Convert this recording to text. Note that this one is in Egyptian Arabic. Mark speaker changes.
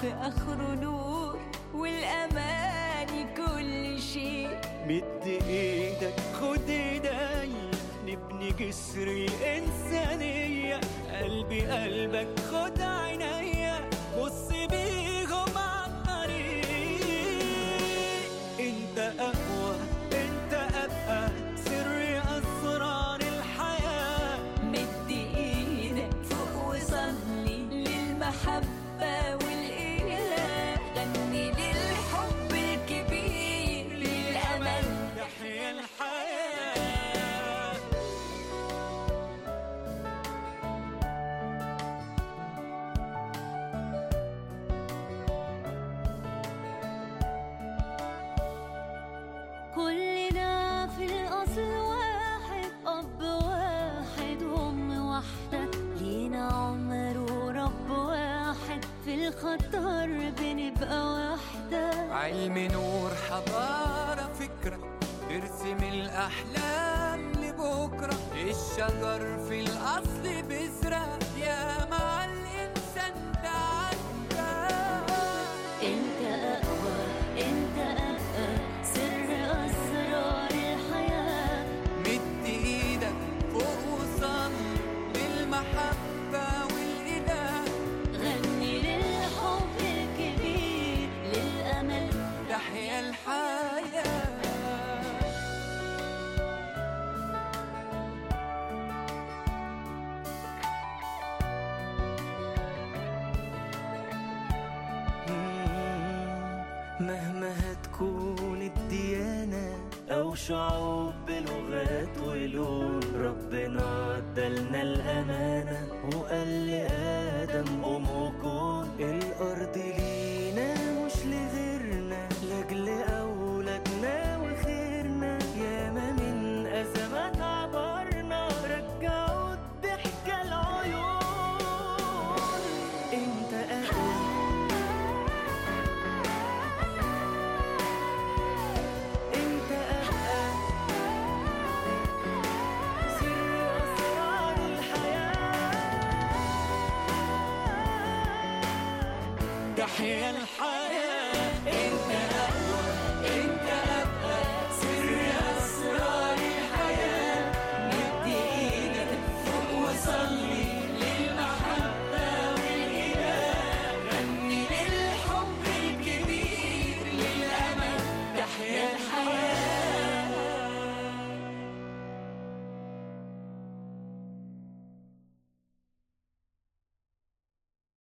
Speaker 1: في اخره نور والاماني كل شيء
Speaker 2: مد ايدك خد ايديا نبني جسر الإنسانية قلبي قلبك خد عينيا بص بيهم عالطريق انت اقوى انت ابقى سر اسرار الحياه
Speaker 1: مد ايدك فوق وصلي للمحبة والاله غني للحب الكبير للامل
Speaker 2: تحيا الحياه
Speaker 1: كلنا في الأصل واحد أب واحد وأم واحدة لينا عمر ورب واحد في الخطر بنبقى واحدة
Speaker 3: علم نور حضارة فكرة ارسم الأحلام لبكرة الشجر في الأصل بذرة يا مع الإنسان تعدى
Speaker 1: أنت أقوى أنت أبقى سر أسرار الحياة
Speaker 3: مد إيدك فوق وصل للمحبة والإله
Speaker 1: غني للحب الكبير للأمل
Speaker 3: تحيا الحياة
Speaker 2: مهما هتكون الديانة أو شعوب بلغات ولون ربنا ادالنا الأمانة وقال لآدم قوم وكون الأرض لينا مش لغيرنا لأجل أولادنا وخيرنا ياما من أزمات عبرنا رجعوا الضحكة العيون انت أقوى انت ابقى سر اسرار الحياه تحيا الحياه